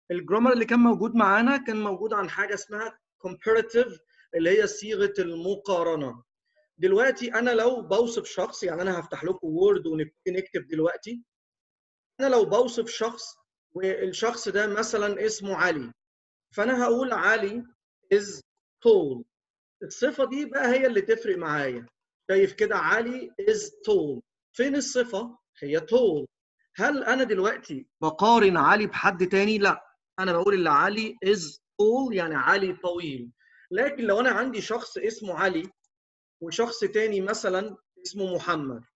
الجرامر اللي كان موجود معانا كان موجود عن حاجه اسمها comparative اللي هي صيغه المقارنه دلوقتي انا لو بوصف شخص يعني انا هفتح لكم وورد ونبتدي نكتب دلوقتي انا لو بوصف شخص والشخص ده مثلا اسمه علي فانا هقول علي is tall الصفه دي بقى هي اللي تفرق معايا شايف كده علي is tall فين الصفه هي tall هل انا دلوقتي بقارن علي بحد تاني لا انا بقول اللي علي is tall يعني علي طويل لكن لو انا عندي شخص اسمه علي وشخص تاني مثلا اسمه محمد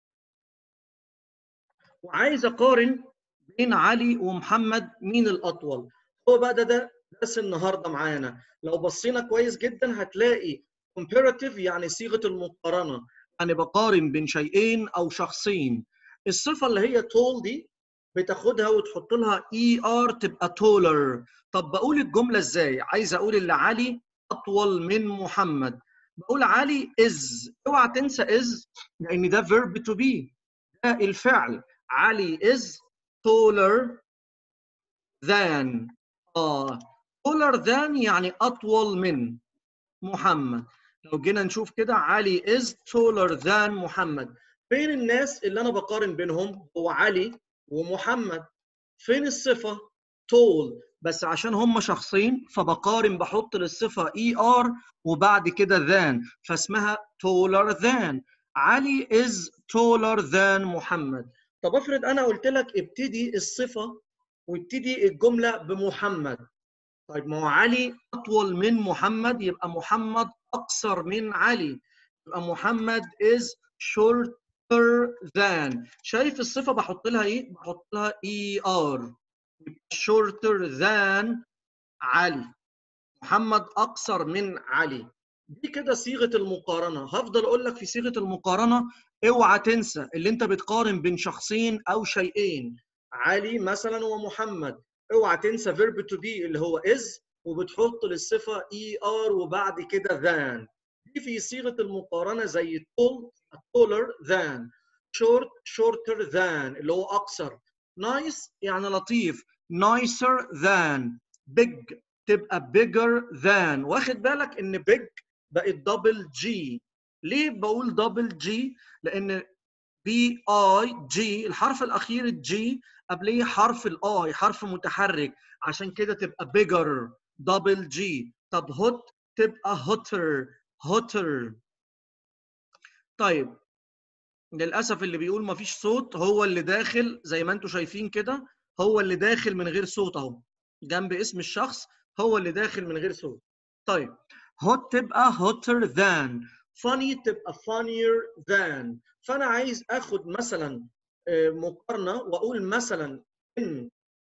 وعايز اقارن بين علي ومحمد مين الاطول هو بقى ده ده درس النهارده معانا لو بصينا كويس جدا هتلاقي comparative يعني صيغه المقارنه يعني بقارن بين شيئين او شخصين الصفه اللي هي tall دي بتاخدها وتحط لها اي ار تبقى taller طب بقول الجمله ازاي عايز اقول اللي علي اطول من محمد بقول علي is اوعى تنسى is لان ده verb to be ده الفعل علي is taller than اه taller than يعني اطول من محمد لو جينا نشوف كده علي is taller than محمد فين الناس اللي انا بقارن بينهم هو علي ومحمد فين الصفه tall بس عشان هم شخصين فبقارن بحط للصفه اي ار وبعد كده than فاسمها taller than علي is taller than محمد طب افرض انا قلت لك ابتدي الصفه وابتدي الجمله بمحمد طيب ما هو علي اطول من محمد يبقى محمد اقصر من علي يبقى محمد is shorter than شايف الصفه بحط لها ايه بحط لها اي ار shorter than علي محمد اقصر من علي دي كده صيغه المقارنه هفضل اقول لك في صيغه المقارنه اوعى تنسى اللي انت بتقارن بين شخصين او شيئين علي مثلا ومحمد اوعى تنسى فيرب تو بي اللي هو is وبتحط للصفه اي ار وبعد كده than دي في صيغه المقارنه زي tall taller than short shorter than اللي هو اقصر nice يعني لطيف nicer than big تبقى bigger than واخد بالك ان big بقت دبل جي ليه بقول دبل جي لان بي اي جي الحرف الاخير الجي قبليه حرف الاي حرف متحرك عشان كده تبقى bigger دبل جي طب هوت تبقى hotter hotter طيب للاسف اللي بيقول مفيش صوت هو اللي داخل زي ما انتم شايفين كده هو اللي داخل من غير صوت اهو جنب اسم الشخص هو اللي داخل من غير صوت طيب hot تبقى hotter than funny تبقى funnier than فانا عايز اخد مثلا مقارنه واقول مثلا ان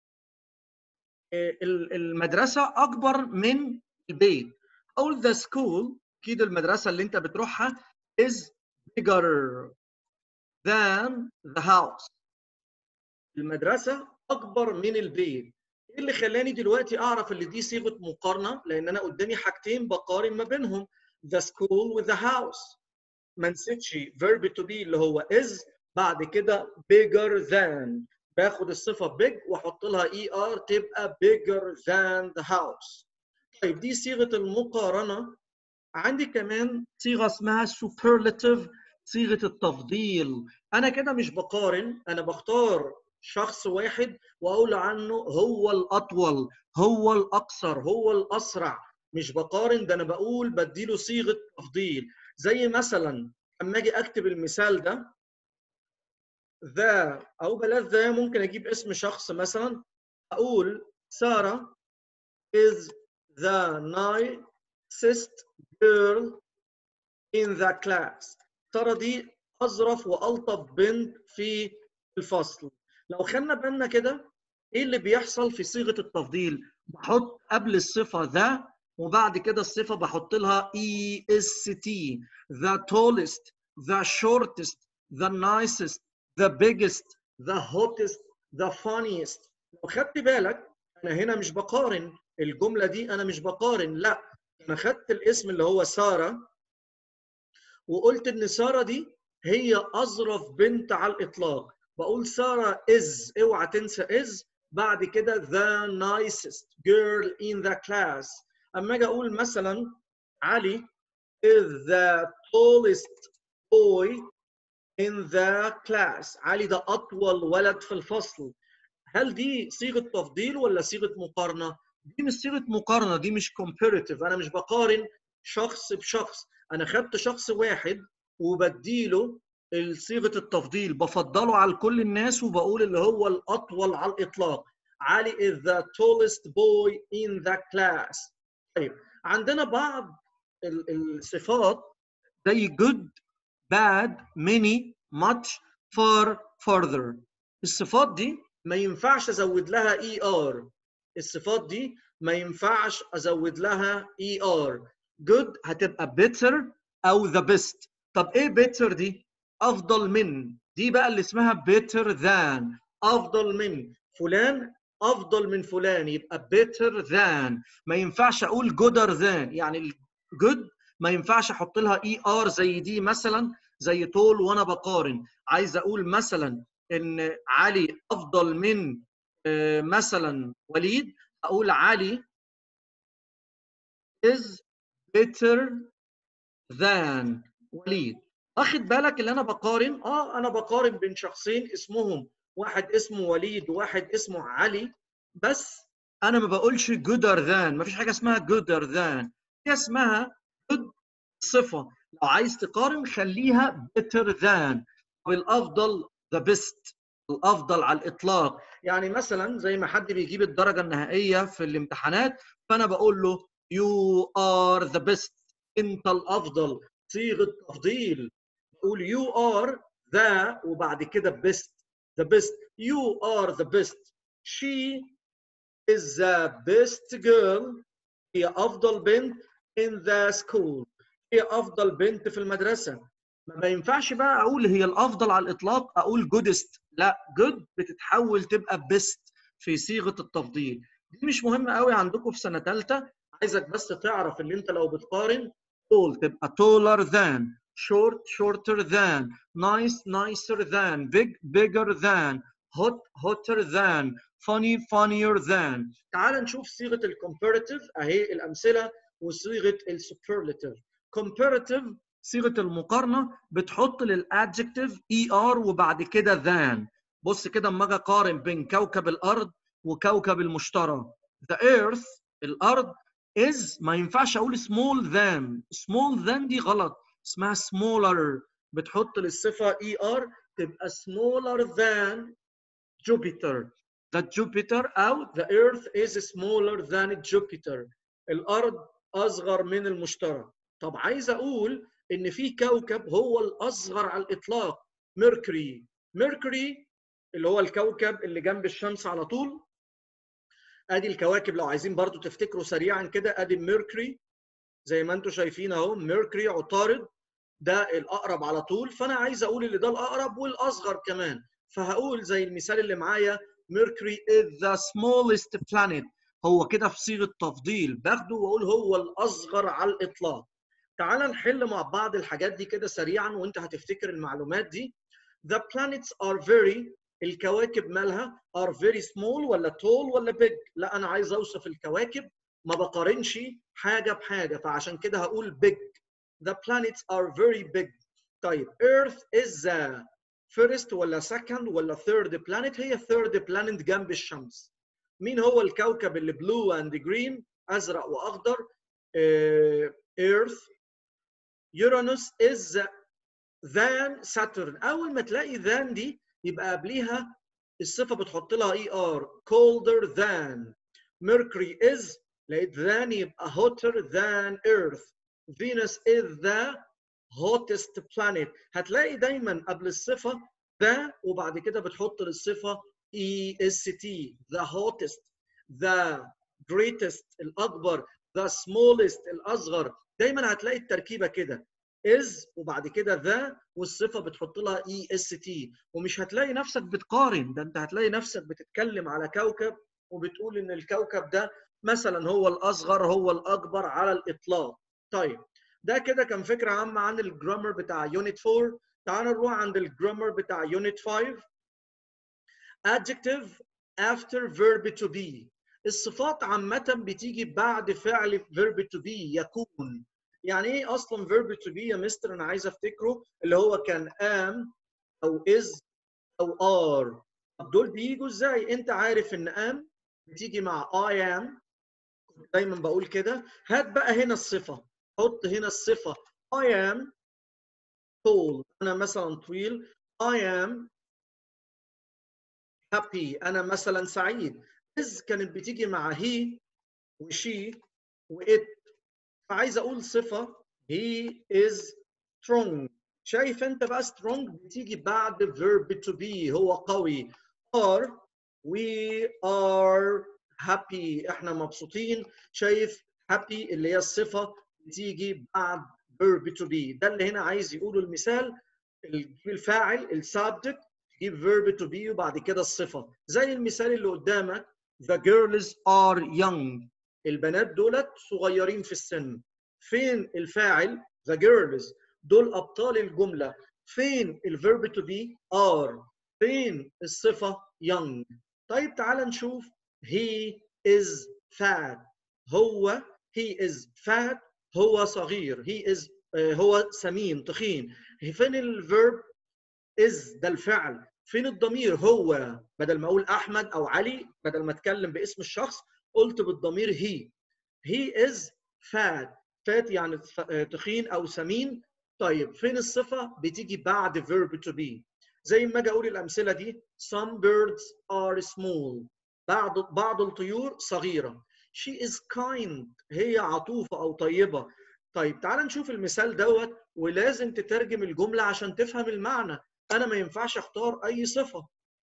المدرسه اكبر من البيت اقول the school اكيد المدرسه اللي انت بتروحها is bigger than the house المدرسه اكبر من البيت ايه اللي خلاني دلوقتي اعرف اللي دي صيغه مقارنه لان انا قدامي حاجتين بقارن ما بينهم the school with the house ما نسيتش verb to be اللي هو is بعد كده bigger than باخد الصفه big واحط لها er تبقى bigger than the house طيب دي صيغه المقارنه عندي كمان صيغه اسمها superlative صيغه التفضيل انا كده مش بقارن انا بختار شخص واحد واقول عنه هو الاطول هو الاقصر هو الاسرع مش بقارن ده انا بقول بديله صيغه تفضيل زي مثلا اما اجي اكتب المثال ده ذا او بلاش ذا ممكن اجيب اسم شخص مثلا اقول ساره is the nicest girl in the class ساره دي اظرف والطف بنت في الفصل لو خدنا بالنا كده ايه اللي بيحصل في صيغه التفضيل بحط قبل الصفه ذا وبعد كده الصفه بحط لها اي اس تي the tallest the shortest the nicest the biggest the hottest the funniest لو خدت بالك انا هنا مش بقارن الجمله دي انا مش بقارن لا انا خدت الاسم اللي هو ساره وقلت ان ساره دي هي اظرف بنت على الاطلاق بقول ساره از اوعى تنسى از بعد كده the nicest girl in the class اما اجي اقول مثلا علي is the tallest boy in the class علي ده اطول ولد في الفصل هل دي صيغه تفضيل ولا صيغه مقارنه دي مش صيغه مقارنه دي مش comparative انا مش بقارن شخص بشخص انا خدت شخص واحد وبديله صيغه التفضيل بفضله على كل الناس وبقول اللي هو الاطول على الاطلاق علي is the tallest boy in the class طيب عندنا بعض الصفات زي good bad many much far further الصفات دي ما ينفعش ازود لها اي ار الصفات دي ما ينفعش ازود لها اي ار good هتبقى better او the best طب ايه better دي افضل من دي بقى اللي اسمها better than افضل من فلان افضل من فلان يبقى better than ما ينفعش اقول gooder than يعني good ما ينفعش احط لها اي ار زي دي مثلا زي طول وانا بقارن عايز اقول مثلا ان علي افضل من مثلا وليد اقول علي is better than وليد واخد بالك اللي انا بقارن اه انا بقارن بين شخصين اسمهم واحد اسمه وليد وواحد اسمه علي بس انا ما بقولش gooder than ما فيش حاجه اسمها gooder than هي اسمها good صفه لو عايز تقارن خليها better than والافضل the best الافضل على الاطلاق يعني مثلا زي ما حد بيجيب الدرجه النهائيه في الامتحانات فانا بقول له you are the best انت الافضل صيغه تفضيل بقول you are the وبعد كده best the best you are the best she is the best girl هي افضل بنت in the school هي افضل بنت في المدرسه ما ينفعش بقى اقول هي الافضل على الاطلاق اقول جودست لا جود بتتحول تبقى بيست في صيغه التفضيل دي مش مهمه قوي عندكم في سنه ثالثه عايزك بس تعرف اللي انت لو بتقارن tall تبقى taller than short shorter than nice nicer than big bigger than hot hotter than funny funnier than تعال نشوف صيغه الكومبيراتيف اهي الامثله وصيغه السوبرلاتيف comparative صيغه المقارنه بتحط للادجكتيف اي ار وبعد كده than بص كده اما اجي اقارن بين كوكب الارض وكوكب المشتري the earth الارض is ما ينفعش اقول small than small than دي غلط اسمها smaller بتحط للصفه اي ار تبقى smaller than Jupiter that Jupiter او the earth is smaller than Jupiter الارض اصغر من المشتري طب عايز اقول ان في كوكب هو الاصغر على الاطلاق ميركوري ميركوري اللي هو الكوكب اللي جنب الشمس على طول ادي الكواكب لو عايزين برضو تفتكروا سريعا كده ادي ميركوري زي ما انتم شايفين اهو ميركوري عطارد ده الاقرب على طول فانا عايز اقول اللي ده الاقرب والاصغر كمان فهقول زي المثال اللي معايا ميركوري is the smallest planet هو كده في صيغه تفضيل باخده واقول هو الاصغر على الاطلاق تعال نحل مع بعض الحاجات دي كده سريعا وانت هتفتكر المعلومات دي the planets are very الكواكب مالها are very small ولا tall ولا big لا انا عايز اوصف الكواكب ما بقارنش حاجه بحاجه فعشان كده هقول big the planets are very big طيب earth is the first ولا second ولا third planet هي third planet جنب الشمس مين هو الكوكب اللي blue and green ازرق واخضر uh, earth Uranus is than Saturn اول ما تلاقي than دي يبقى قبليها الصفه بتحط لها اي ار colder than Mercury is لقيت than يبقى hotter than Earth Venus is the hottest planet هتلاقي دايما قبل الصفه the وبعد كده بتحط للصفه اي اس تي the hottest the greatest الاكبر the smallest الاصغر دايما هتلاقي التركيبه كده is وبعد كده ذا والصفه بتحط لها اي اس تي ومش هتلاقي نفسك بتقارن ده انت هتلاقي نفسك بتتكلم على كوكب وبتقول ان الكوكب ده مثلا هو الاصغر هو الاكبر على الاطلاق طيب ده كده كان فكره عامه عن الجرامر بتاع يونت 4 تعال نروح عند الجرامر بتاع يونت 5 adjective after verb to be الصفات عامة بتيجي بعد فعل verb to be يكون يعني ايه اصلا verb to be يا مستر انا عايز افتكره اللي هو كان am او is او are طب دول بيجوا ازاي انت عارف ان am بتيجي مع I am دايما بقول كده هات بقى هنا الصفة حط هنا الصفة I am tall انا مثلا طويل I am happy انا مثلا سعيد is كانت بتيجي مع he وشي وات فعايز اقول صفه he is strong شايف انت بقى strong بتيجي بعد verb to be هو قوي are we are happy احنا مبسوطين شايف happy اللي هي الصفه بتيجي بعد verb to be ده اللي هنا عايز يقوله المثال الفاعل السبجكت تجيب verb to be وبعد كده الصفه زي المثال اللي قدامك the girls are young البنات دولت صغيرين في السن فين الفاعل the girls دول ابطال الجمله فين الفيرب to be are فين الصفه young طيب تعال نشوف he is fat هو he is fat هو صغير he is هو سمين تخين فين الفيرب is ده الفعل فين الضمير هو بدل ما اقول احمد او علي بدل ما اتكلم باسم الشخص قلت بالضمير هي he is fat fat يعني تخين او سمين طيب فين الصفه بتيجي بعد verb to be زي ما اجي اقول الامثله دي some birds are small بعض بعض الطيور صغيره she is kind هي عطوفه او طيبه طيب تعال نشوف المثال دوت ولازم تترجم الجمله عشان تفهم المعنى انا ما ينفعش اختار اي صفه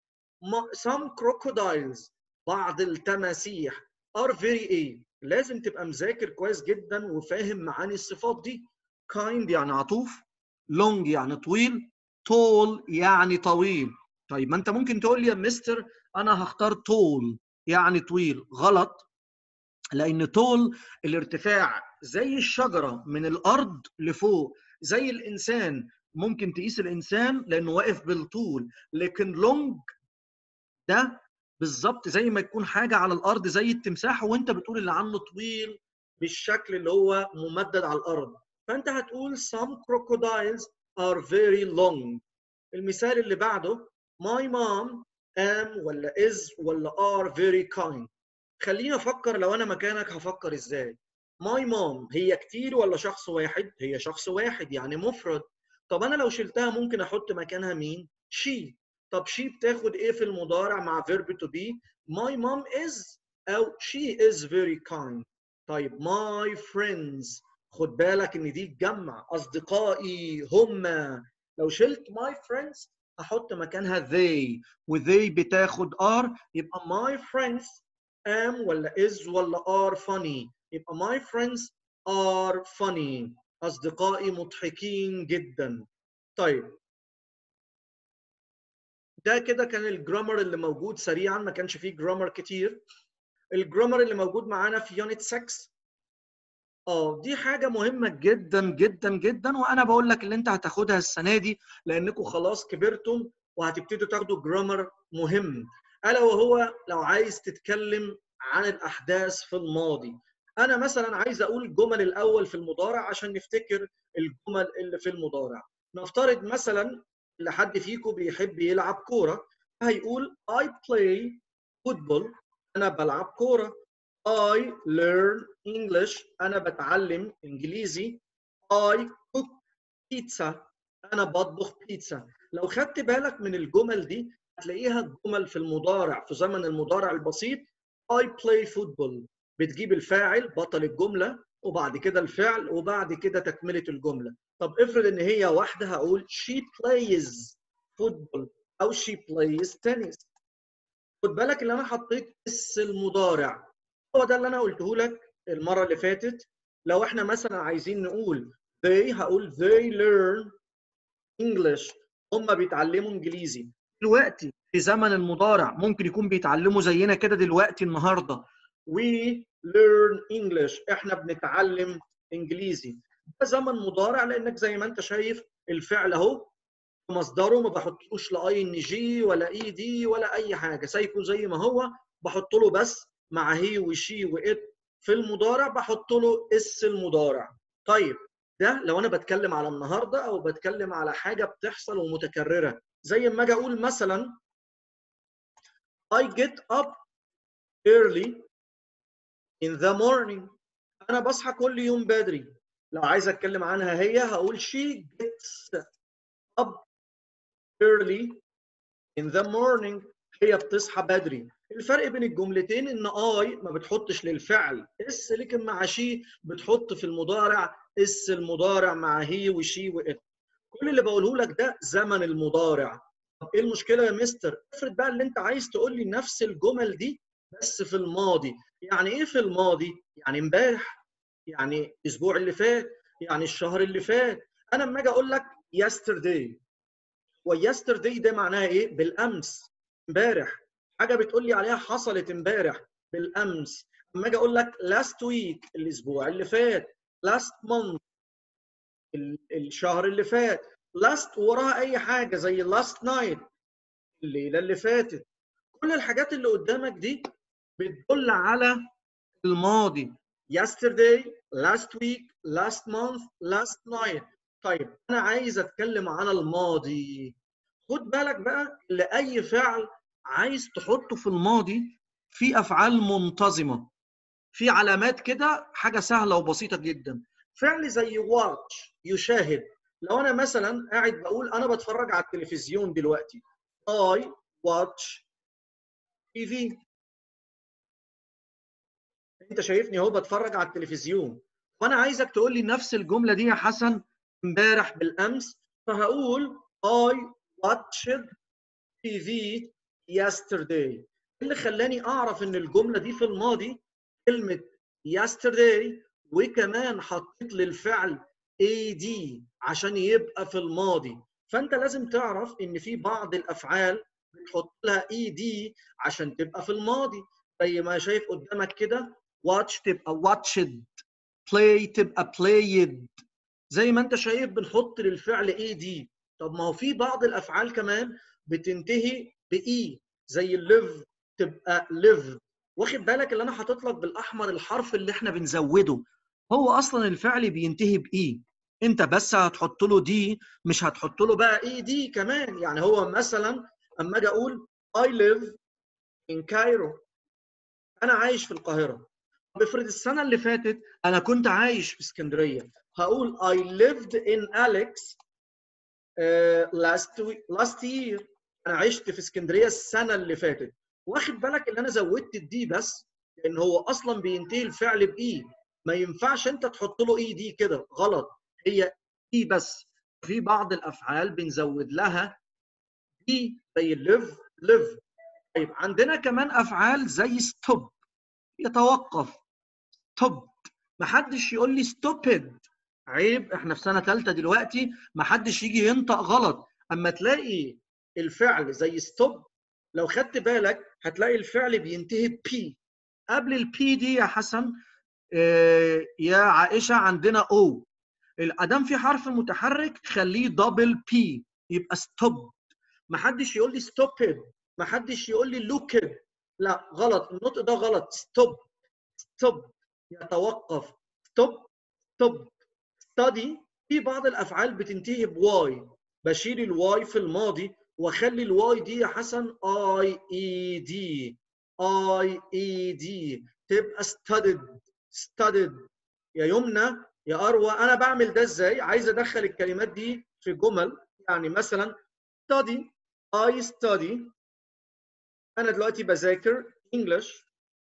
some crocodiles بعض التماسيح are very ايه لازم تبقى مذاكر كويس جدا وفاهم معاني الصفات دي kind يعني عطوف long يعني طويل tall يعني طويل طيب ما انت ممكن تقول لي يا مستر انا هختار tall يعني طويل غلط لان tall الارتفاع زي الشجره من الارض لفوق زي الانسان ممكن تقيس الانسان لانه واقف بالطول لكن لونج ده بالظبط زي ما يكون حاجه على الارض زي التمساح وانت بتقول اللي عنه طويل بالشكل اللي هو ممدد على الارض فانت هتقول some crocodiles are very long المثال اللي بعده my mom am ولا is ولا are very kind خليني افكر لو انا مكانك هفكر ازاي my mom هي كتير ولا شخص واحد هي شخص واحد يعني مفرد طب انا لو شلتها ممكن احط مكانها مين she طب she بتاخد ايه في المضارع مع verb to be my mom is او she is very kind طيب my friends خد بالك ان دي تجمع اصدقائي هم لو شلت my friends هحط مكانها they و they بتاخد are يبقى my friends am ولا is ولا are funny يبقى my friends are funny اصدقائي مضحكين جدا طيب ده كده كان الجرامر اللي موجود سريعا ما كانش فيه جرامر كتير الجرامر اللي موجود معانا في يونت 6 اه دي حاجة مهمة جدا جدا جدا وانا بقول لك اللي انت هتاخدها السنة دي لانكم خلاص كبرتم وهتبتدوا تاخدوا جرامر مهم الا وهو لو عايز تتكلم عن الاحداث في الماضي انا مثلا عايز اقول الجمل الاول في المضارع عشان نفتكر الجمل اللي في المضارع نفترض مثلا لحد فيكم بيحب يلعب كوره هيقول I play football انا بلعب كوره I learn English انا بتعلم انجليزي I cook pizza انا بطبخ بيتزا لو خدت بالك من الجمل دي هتلاقيها جمل في المضارع في زمن المضارع البسيط I play football بتجيب الفاعل بطل الجملة وبعد كده الفعل وبعد كده تكملة الجملة طب افرض ان هي واحدة هقول she plays football او she plays tennis خد بالك ان انا حطيت اس المضارع هو ده اللي انا قلته لك المرة اللي فاتت لو احنا مثلا عايزين نقول they هقول they learn English هم بيتعلموا انجليزي دلوقتي في زمن المضارع ممكن يكون بيتعلموا زينا كده دلوقتي النهارده we learn English احنا بنتعلم انجليزي ده زمن مضارع لانك زي ما انت شايف الفعل اهو في مصدره ما بحطلوش لا اي ان جي ولا اي دي ولا اي حاجه سايبه زي ما هو بحط له بس مع هي وشي وات في المضارع بحط له اس المضارع طيب ده لو انا بتكلم على النهارده او بتكلم على حاجه بتحصل ومتكرره زي ما اجي اقول مثلا I get up early in the morning انا بصحى كل يوم بدري لو عايز اتكلم عنها هي هقول she gets up early in the morning هي بتصحى بدري الفرق بين الجملتين ان اي ما بتحطش للفعل اس لكن مع شي بتحط في المضارع اس المضارع مع هي وشي وات كل اللي بقوله لك ده زمن المضارع طب ايه المشكله يا مستر افرض بقى اللي انت عايز تقول لي نفس الجمل دي بس في الماضي يعني ايه في الماضي يعني امبارح يعني الاسبوع اللي فات يعني الشهر اللي فات انا لما اجي اقول لك yesterday ويسترداي ده معناها ايه بالامس امبارح حاجه بتقول لي عليها حصلت امبارح بالامس لما اجي اقول لك last week الاسبوع اللي فات last month الشهر اللي فات last وراها اي حاجه زي last night الليله اللي فاتت كل الحاجات اللي قدامك دي بتدل على الماضي yesterday last week last month last night طيب انا عايز اتكلم على الماضي خد بالك بقى لاي فعل عايز تحطه في الماضي في افعال منتظمه في علامات كده حاجه سهله وبسيطه جدا فعل زي watch يشاهد لو انا مثلا قاعد بقول انا بتفرج على التلفزيون دلوقتي I watch TV انت شايفني اهو بتفرج على التلفزيون وانا عايزك تقول لي نفس الجمله دي يا حسن امبارح بالامس فهقول I watched TV yesterday اللي خلاني اعرف ان الجمله دي في الماضي كلمه yesterday وكمان حطيت للفعل AD عشان يبقى في الماضي فانت لازم تعرف ان في بعض الافعال بنحط لها ED عشان تبقى في الماضي زي ما شايف قدامك كده watch تبقى watched play تبقى played زي ما انت شايف بنحط للفعل اي دي طب ما هو في بعض الافعال كمان بتنتهي باي زي الليف تبقى live واخد بالك اللي انا حاطط لك بالاحمر الحرف اللي احنا بنزوده هو اصلا الفعل بينتهي باي انت بس هتحط له دي مش هتحط له بقى اي دي كمان يعني هو مثلا اما اجي اقول I live in Cairo انا عايش في القاهره طب افرض السنه اللي فاتت انا كنت عايش في اسكندريه هقول I lived in Alex uh, last week, last year انا عشت في اسكندريه السنه اللي فاتت واخد بالك ان انا زودت الدي بس لان هو اصلا بينتهي الفعل باي ما ينفعش انت تحط له اي دي كده غلط هي اي بس في بعض الافعال بنزود لها دي زي live live طيب عندنا كمان افعال زي stop يتوقف stop محدش يقول لي stupid عيب احنا في سنه ثالثه دلوقتي محدش يجي ينطق غلط اما تلاقي الفعل زي stop لو خدت بالك هتلاقي الفعل بينتهي بي قبل البي دي يا حسن اه يا عائشه عندنا او الادام في حرف متحرك خليه دبل بي يبقى ستوب محدش يقول لي stupid محدش يقول لي looked لا غلط النطق ده غلط ستوب ستوب يتوقف ستوب ستوب study في بعض الافعال بتنتهي بواي بشيل الواي في الماضي واخلي الواي دي يا حسن اي اي دي اي اي دي تبقى studied studied يا يمنى يا اروى انا بعمل ده ازاي عايز ادخل الكلمات دي في جمل يعني مثلا study I study انا دلوقتي بذاكر English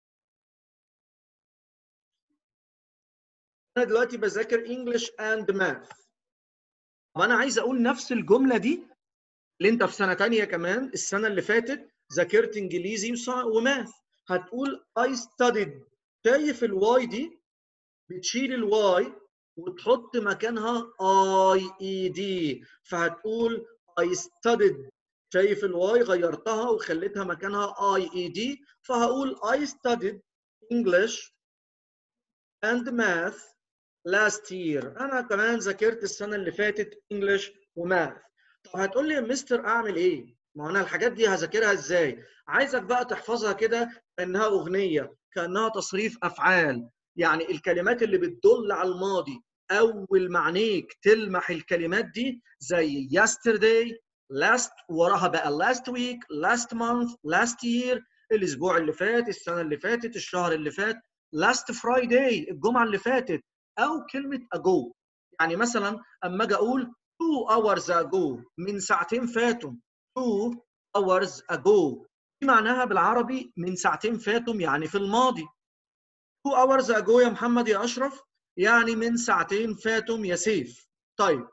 انا دلوقتي بذاكر English and Math طب انا عايز اقول نفس الجمله دي اللي انت في سنه تانية كمان السنه اللي فاتت ذاكرت انجليزي وماث هتقول I studied شايف الواي دي بتشيل الواي وتحط مكانها اي اي دي فهتقول I studied شايف الواي غيرتها وخليتها مكانها اي اي دي فهقول I studied English and math last year انا كمان ذاكرت السنه اللي فاتت English وماث طب هتقول لي يا مستر اعمل ايه ما انا الحاجات دي هذاكرها ازاي عايزك بقى تحفظها كده كانها اغنيه كانها تصريف افعال يعني الكلمات اللي بتدل على الماضي اول ما عينيك تلمح الكلمات دي زي yesterday last وراها بقى last week last month last year الاسبوع اللي فات السنه اللي فاتت الشهر اللي فات last Friday الجمعه اللي فاتت او كلمه ago يعني مثلا اما اجي اقول two hours ago من ساعتين فاتوا two hours ago دي معناها بالعربي من ساعتين فاتوا يعني في الماضي two hours ago يا محمد يا اشرف يعني من ساعتين فاتوا يا سيف طيب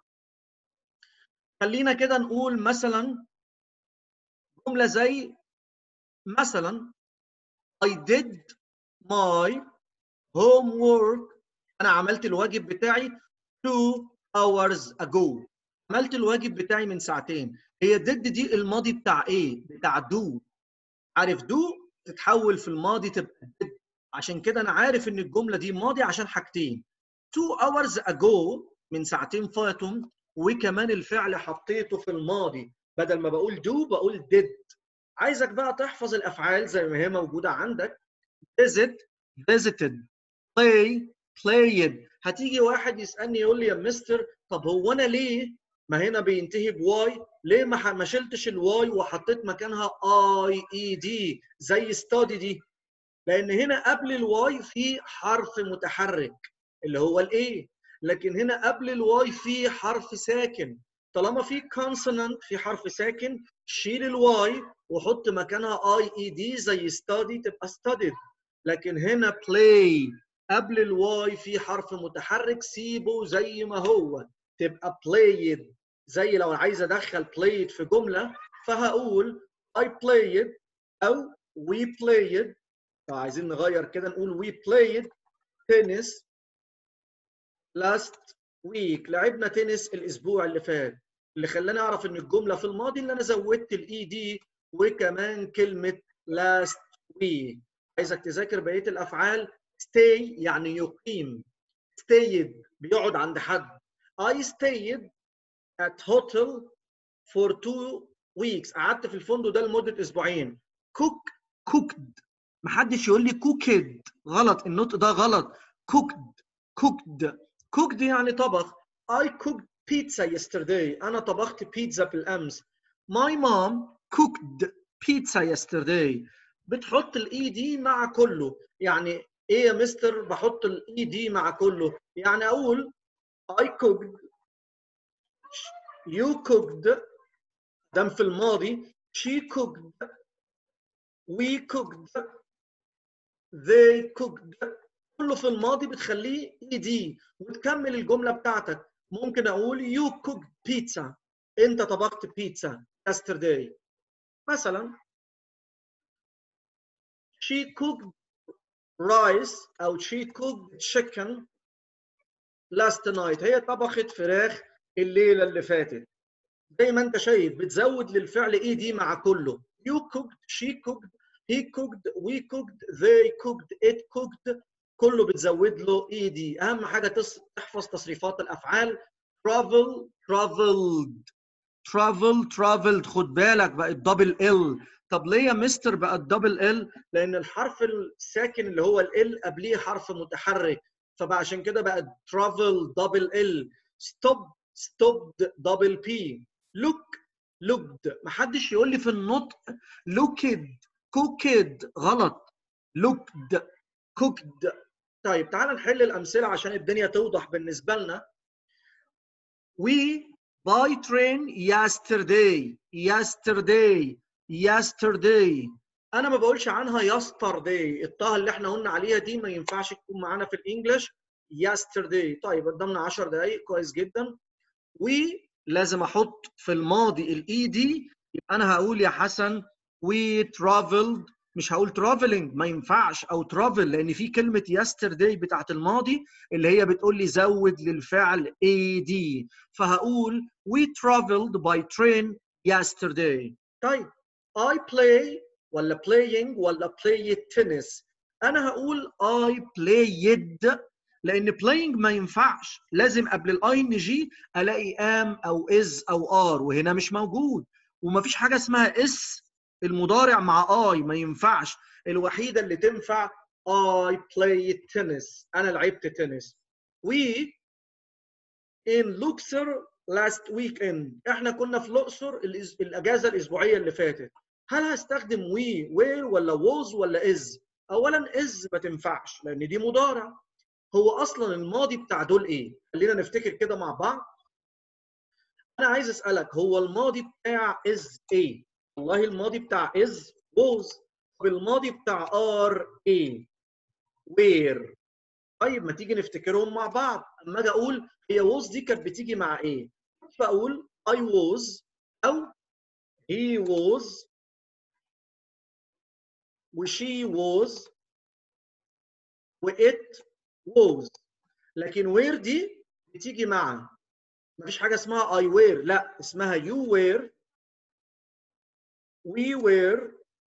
خلينا كده نقول مثلا جمله زي مثلا I did my homework انا عملت الواجب بتاعي two hours ago عملت الواجب بتاعي من ساعتين هي did دي الماضي بتاع ايه بتاع do عارف do تتحول في الماضي تبقى did عشان كده انا عارف ان الجمله دي ماضي عشان حاجتين two hours ago من ساعتين فاتوا وكمان الفعل حطيته في الماضي بدل ما بقول do بقول did عايزك بقى تحفظ الافعال زي ما هي موجوده عندك visit visited play played هتيجي واحد يسالني يقول لي يا مستر طب هو انا ليه ما هنا بينتهي بواي ليه ما ما شلتش الواي وحطيت مكانها اي اي دي زي ستادي دي لان هنا قبل الواي في حرف متحرك اللي هو الايه لكن هنا قبل الواي في حرف ساكن طالما في كونسونانت في حرف ساكن شيل الواي وحط مكانها اي اي دي زي ستادي تبقى ستاديد لكن هنا بلاي قبل الواي في حرف متحرك سيبه زي ما هو تبقى played زي لو عايز ادخل played في جمله فهقول I played او we played عايزين نغير كده نقول we played tennis last week لعبنا تنس الاسبوع اللي فات اللي خلاني اعرف ان الجمله في الماضي اللي انا زودت الاي دي وكمان كلمه last week عايزك تذاكر بقيه الافعال stay يعني يقيم stayed بيقعد عند حد I stayed at hotel for two weeks قعدت في الفندق ده لمده اسبوعين cook cooked محدش يقول لي cooked غلط النطق ده غلط cooked cooked cooked يعني طبخ I cooked pizza yesterday أنا طبخت بيتزا بالأمس My mom cooked pizza yesterday بتحط الاي دي مع كله يعني ايه يا مستر بحط الاي دي مع كله يعني اقول I cooked you cooked دم في الماضي she cooked we cooked they cooked كله في الماضي بتخليه اي دي وتكمل الجمله بتاعتك ممكن اقول you cooked pizza انت طبخت بيتزا yesterday مثلا she cooked rice او she cooked chicken last night هي طبخت فراخ الليله اللي فاتت زي ما انت شايف بتزود للفعل اي دي مع كله you cooked she cooked he cooked we cooked they cooked it cooked كله بتزود له اي دي اهم حاجه تحفظ تصريفات الافعال travel traveled travel traveled خد بالك بقت دبل ال طب ليه يا مستر بقت دبل ال لان الحرف الساكن اللي هو ال قبليه حرف متحرك فبقى عشان كده بقت travel دبل ال stop stopped دبل بي look looked محدش يقول لي في النطق looked cooked غلط looked cooked طيب تعال نحل الامثله عشان الدنيا توضح بالنسبه لنا we by train yesterday yesterday yesterday انا ما بقولش عنها yesterday الطه اللي احنا قلنا عليها دي ما ينفعش تكون معانا في الانجليش yesterday طيب قدامنا 10 دقائق كويس جدا ولازم احط في الماضي الاي دي يبقى انا هقول يا حسن we traveled مش هقول traveling ما ينفعش او travel لان في كلمه yesterday بتاعت الماضي اللي هي بتقول لي زود للفعل ad فهقول we traveled by train yesterday طيب I play ولا playing ولا played tennis انا هقول I played لان playing ما ينفعش لازم قبل الاي ان جي الاقي ام او از او ار وهنا مش موجود ومفيش حاجه اسمها اس المضارع مع اي ما ينفعش الوحيده اللي تنفع I play tennis انا لعبت تنس we in Luxor last weekend احنا كنا في الاقصر الأس- الاجازه الاسبوعيه اللي فاتت هل هستخدم we where ولا was ولا is اولا is ما تنفعش لان دي مضارع هو اصلا الماضي بتاع دول ايه خلينا نفتكر كده مع بعض انا عايز اسالك هو الماضي بتاع is ايه والله الماضي بتاع is was والماضي بتاع are ايه where طيب ما تيجي نفتكرهم مع بعض اما اجي اقول هي was دي كانت بتيجي مع ايه بقول I was او he was و she was و it was لكن where دي بتيجي مع مفيش حاجه اسمها I were لا اسمها you were we were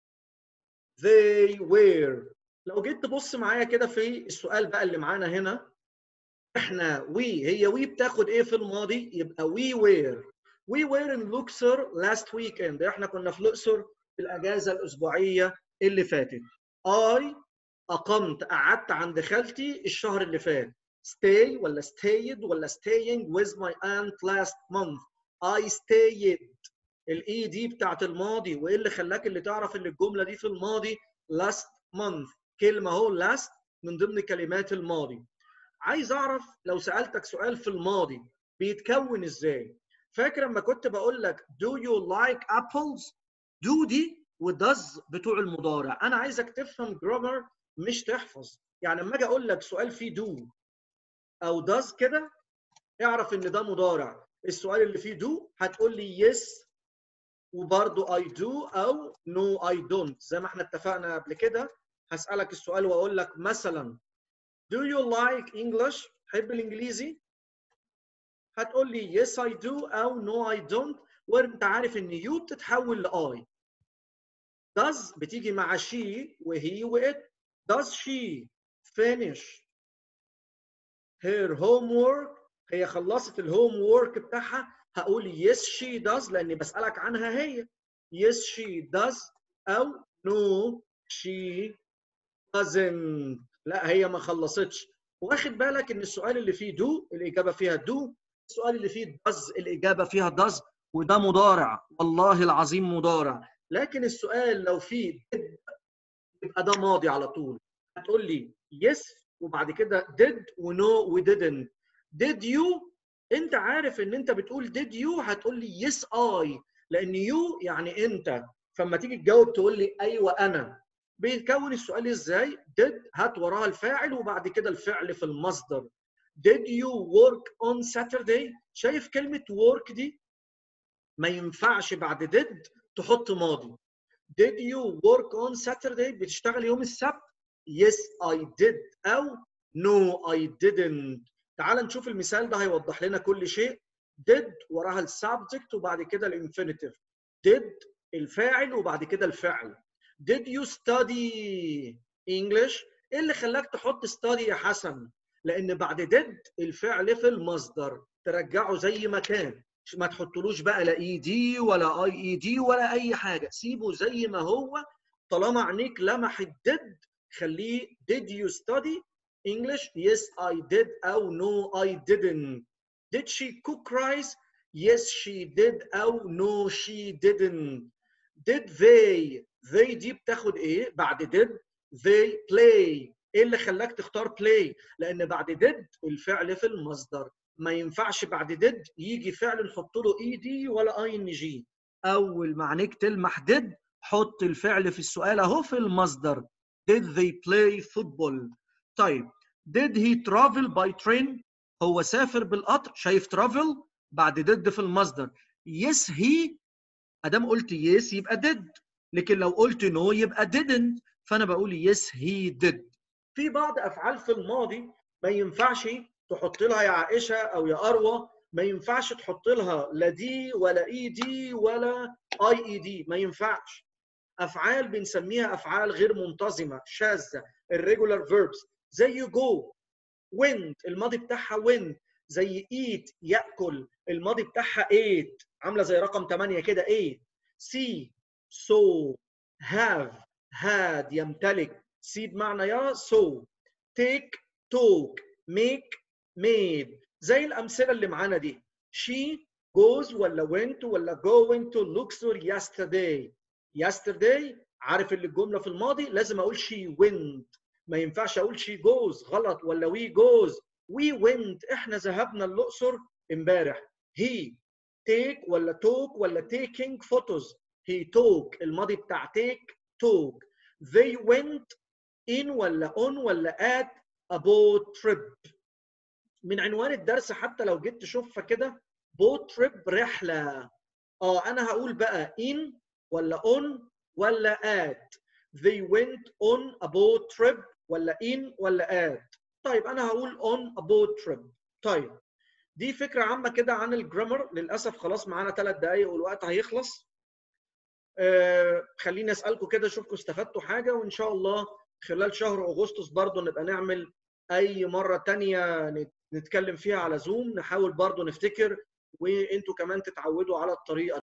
they were لو جيت تبص معايا كده في السؤال بقى اللي معانا هنا احنا we هي we بتاخد ايه في الماضي يبقى we were we were in Luxor last weekend احنا كنا في الاقصر في الاجازه الاسبوعيه اللي فاتت I اقمت قعدت عند خالتي الشهر اللي فات stay ولا stayed ولا staying with my aunt last month I stayed الاي دي بتاعت الماضي وايه اللي خلاك اللي تعرف ان الجمله دي في الماضي last month كلمه اهو last من ضمن كلمات الماضي عايز اعرف لو سالتك سؤال في الماضي بيتكون ازاي فاكر لما كنت بقول لك do you like apples do دي وdoes بتوع المضارع انا عايزك تفهم جرامر مش تحفظ يعني لما اجي اقول لك سؤال فيه do او does كده اعرف ان ده مضارع السؤال اللي فيه do هتقول لي yes وبرضه I do أو no I don't زي ما احنا اتفقنا قبل كده هسألك السؤال وأقول لك مثلا Do you like English؟ تحب الإنجليزي؟ هتقول لي yes I do أو no I don't وأنت عارف إن you بتتحول ل I. Does بتيجي مع she وهي و it. Does she finish her homework؟ هي خلصت الهوم وورك بتاعها هقول yes she does لاني بسالك عنها هي yes she does او no she doesn't لا هي ما خلصتش واخد بالك ان السؤال اللي فيه do الاجابه فيها do السؤال اللي فيه does الاجابه فيها does وده مضارع والله العظيم مضارع لكن السؤال لو فيه did يبقى ده ماضي على طول هتقول لي yes وبعد كده did ونو و didn't did you انت عارف ان انت بتقول did you هتقول لي yes I لان you يعني انت فلما تيجي تجاوب تقول لي ايوه انا بيتكون السؤال ازاي did هات وراها الفاعل وبعد كده الفعل في المصدر did you work on Saturday شايف كلمة work دي ما ينفعش بعد did تحط ماضي did you work on Saturday بتشتغل يوم السبت yes I did او no I didn't تعال نشوف المثال ده هيوضح لنا كل شيء did وراها السبجكت وبعد كده الانفينيتيف did الفاعل وبعد كده الفعل did you study English ايه اللي خلاك تحط study يا حسن لان بعد did الفعل في المصدر ترجعه زي ما كان ما تحطلوش بقى لا اي دي ولا اي اي دي ولا اي حاجه سيبه زي ما هو طالما عينيك لمحت did خليه did you study English yes I did أو no I didn't did she cook rice yes she did أو no she didn't did they they دي بتاخد ايه بعد did they play ايه اللي خلاك تختار play لان بعد did الفعل في المصدر ما ينفعش بعد did يجي فعل نحط له اي دي ولا اي ان جي اول ما عينيك تلمح did حط الفعل في السؤال اهو في المصدر did they play football طيب did he travel by train هو سافر بالقطر شايف travel بعد did في المصدر yes he ادام قلت yes يبقى did لكن لو قلت no يبقى didn't فانا بقول yes he did في بعض افعال في الماضي ما ينفعش تحط لها يا عائشه او يا اروى ما ينفعش تحط لها لا دي ولا اي دي ولا اي اي دي ما ينفعش افعال بنسميها افعال غير منتظمه شاذه الريجولار فيربس زي جو went الماضي بتاعها went زي eat ياكل الماضي بتاعها ate عامله زي رقم 8 كده ate see saw have had يمتلك see بمعنى يرى saw take took make made زي الامثله اللي معانا دي she goes ولا went ولا going to Luxor yesterday yesterday عارف اللي الجمله في الماضي لازم اقول she went ما ينفعش اقول she goes غلط ولا we goes we went احنا ذهبنا الاقصر امبارح he take ولا took ولا taking photos he took الماضي بتاع take took they went in ولا on ولا at a boat trip من عنوان الدرس حتى لو جيت تشوفها كده boat trip رحله اه انا هقول بقى in ولا on ولا at they went on a boat trip ولا in ولا at طيب انا هقول on a boat trip طيب دي فكره عامه كده عن الجرامر للاسف خلاص معانا ثلاث دقائق والوقت هيخلص آه خليني اسالكم كده اشوفكم استفدتوا حاجه وان شاء الله خلال شهر اغسطس برضو نبقى نعمل اي مره تانية نتكلم فيها على زوم نحاول برضو نفتكر وانتوا كمان تتعودوا على الطريقه